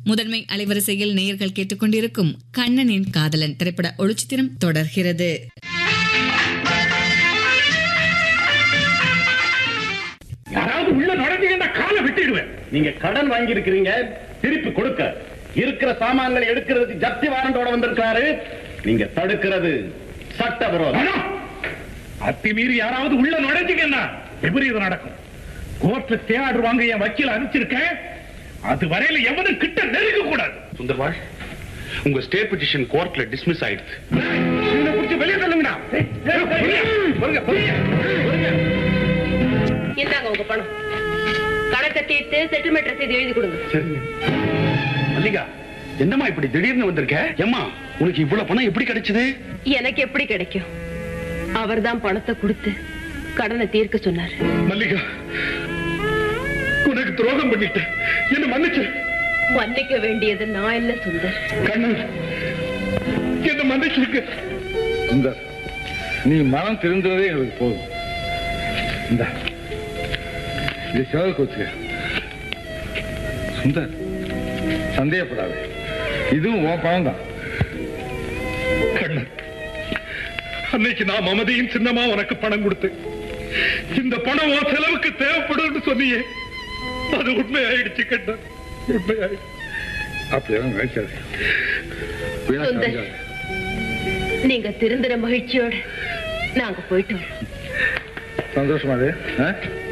முதன்மை அலைவரிசையில் நேயர்கள் கேட்டுக்கொண்டிருக்கும் கண்ணனின் காதலன் திரைப்பட ஒளிச்சித்திரம் தொடர்கிறது யாராவது உள்ள நுழைஞ்சீங்கன்னா காலை வெட்டிடுவேன் நீங்க கடன் வாங்கி இருக்கிறீங்க திருப்பி கொடுக்க இருக்கிற சாமான்களை எடுக்கிறதுக்கு ஜப்தி வாரண்டோட வந்திருக்காரு நீங்க தடுக்கிறது சட்ட விரோதம் ஆனா, அத்துமீறி யாராவது உள்ள நுழைஞ்சீங்கன்னா விபரீதம் நடக்கும் கோர்ட்ல ஸ்டே ஆர்டர் வாங்க என் வக்கீல் அனுப்பிச்சிருக்கேன் அது வரையில எவனும் கிட்ட நெருங்க கூடாது சுந்தர்வாள் உங்க ஸ்டே பெட்டிஷன் கோர்ட்ல டிஸ்மிஸ் ஆயிடுச்சு இவனை பிடிச்சி வெளியே தள்ளுங்கடா ஏய், ஏய், பொறுங்க, பொறுங்க, பொறுங்க, பொறுங்க. இந்தாங்க உங்க பணம் கணக்கை தீர்த்து செட்டில்மெண்ட் ரசீது எழுதி கொடுங்க சரிங்க மல்லிகா என்னம்மா இப்படி திடீர்னு வந்திருக்க ஏம்மா உனக்கு இவ்வளவு பணம் எப்படி கிடைச்சது எனக்கு எப்படி கிடைக்கும் அவர்தான் பணத்தை கொடுத்து கடனை தீர்க்க சொன்னாரு மல்லிகா உனக்கு துரோகம் பண்ணிட்டேன் என்ன மன்னிச்சு மன்னிக்க வேண்டியது நான் இல்ல சுந்தர் கண்ணன் என்ன மன்னிச்சிருக்க சுந்தர் நீ மனம் திருந்துறதே எங்களுக்கு போதும் இந்த இது செலவுக்கு வச்சுக்க சுந்தர் சந்தேகப்படாதே இதுவும் உன் பணம் தான் கண்ணன் அன்னைக்கு நான் மமதியின் சின்னமா உனக்கு பணம் கொடுத்தேன் இந்த பணம் உன் செலவுக்கு தேவைப்படும் சொன்னியே அது உண்மையாயிடுச்சு கண்ணன் உண்மையாயிடுச்சு அப்படியெல்லாம் நினைக்காது வீணா சுந்தர். கலங்காதே. நீங்க திருந்துற மகிழ்ச்சியோட நாங்க போயிட்டு வரோம் சந்தோஷமா இரு, ஆ?